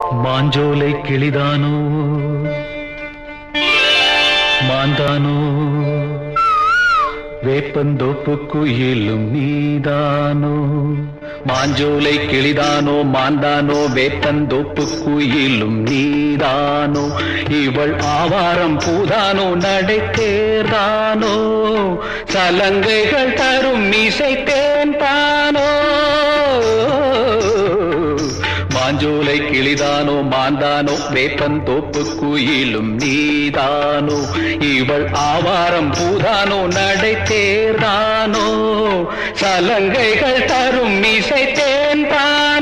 மாஞ்சோலை கிளிதானோ மாந்தானோ வேப்பந்தோப்பு குயிலும் நீதானோ மாஞ்சோலை கிளிதானோ மாந்தானோ வேப்பந்தோப்பு குயிலும் நீதானோ இவள் ஆவாரம் பூதானோ நடை தேர்தானோ சலங்கைகள் தரும் மீசை தேன் தானோ மாஞ்சோலை கிளிதானோ மாந்தானோ வேப்பன் தோப்பு குயிலும் நீதானோ இவள் ஆவாரம் பூதானோ நடை தேர்தானோ சலங்கைகள் தரும் மீசை தேன் தானோ